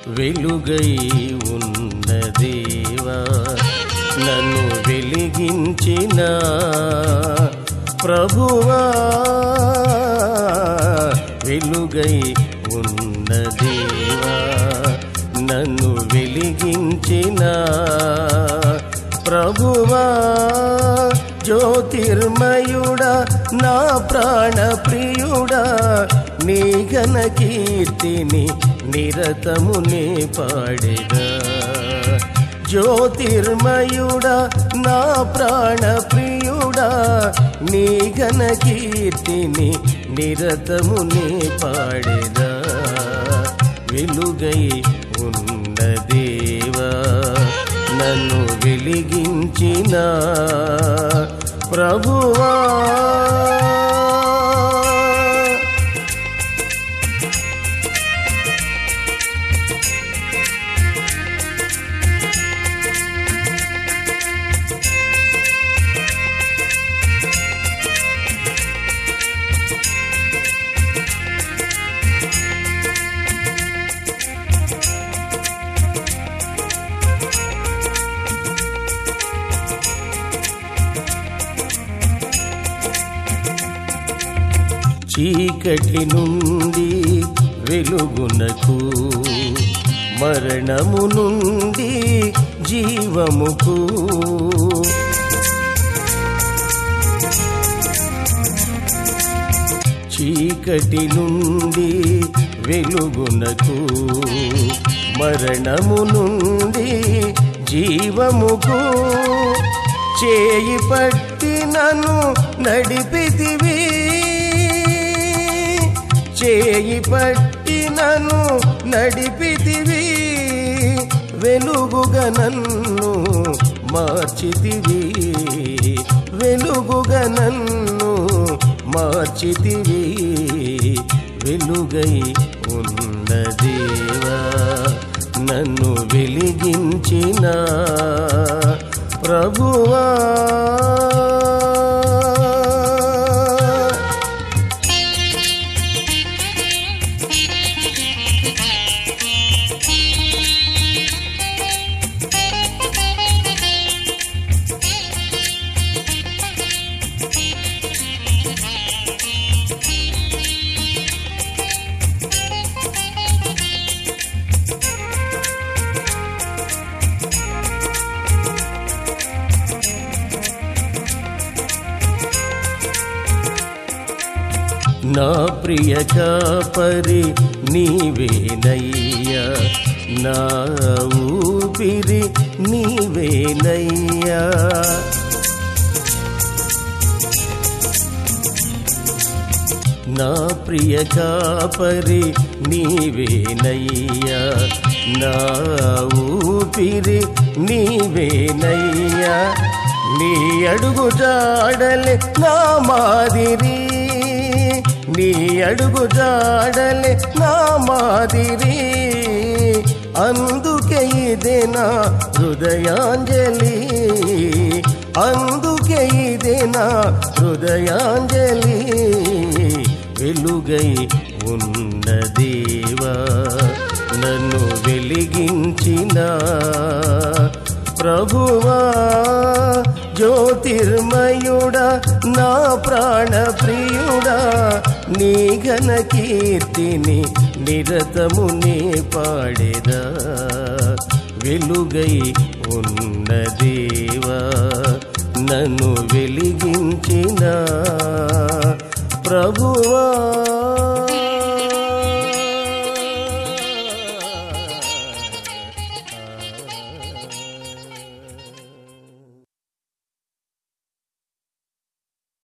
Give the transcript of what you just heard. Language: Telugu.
వెలుగై ఉన్న దేవా నన్ను వెలిగించిన ప్రభువా వెలుగై ఉన్న దేవా నన్ను వెలిగించిన ప్రభువా జ్యోతిర్మయుడా నా ప్రాణ ప్రియుడా నీ ఘన కీర్తిని నిరతమునే పాడేదా జ్యోతిర్మయుడా నా ప్రాణ ప్రియుడా నీ ఘన కీర్తిని నిరతమునే పాడేదా వెలుగై ఉన్న దేవా నన్ను వెలిగించిన ప్రభువా చీకటి నుండి వెలుగునకు మరణము నుండి జీవముకు చీకటి నుండి వెలుగునకు మరణము నుండి జీవముకు చేయి పట్టి నన్ను నడిపితివి చేయి పట్టి నన్ను నడిపితివి వెలుగుగా నన్ను మార్చితివి వెలుగుగా నన్ను మార్చితివి వెలుగై ఉన్న దేవా నన్ను వెలిగించిన ప్రభువా నా ప్రియ కాపరి నీవేనయ్యా నా ఊపిరి నీవేనయ్యా నా ప్రియ కాపరి నీవేనయ్యా నా ఊపిరి నీవేనయ్యా నీ అడుగు జాడలే నా మాదిరి నీ అడుగు జాడలే నా మాదిరి అందుకే ఇదే నా హృదయాంజలి అందుకే ఇదే నా హృదయాంజలి వెలుగై ఉన్న దేవా నన్ను వెలిగించిన ప్రభువా జ్యోతిర్మయుడా నా ప్రాణ ప్రియుడా నీ ఘన కీర్తిని నిరతమునే పాడేదా వెలుగై ఉన్న దేవా నన్ను వెలిగించిన ప్రభువా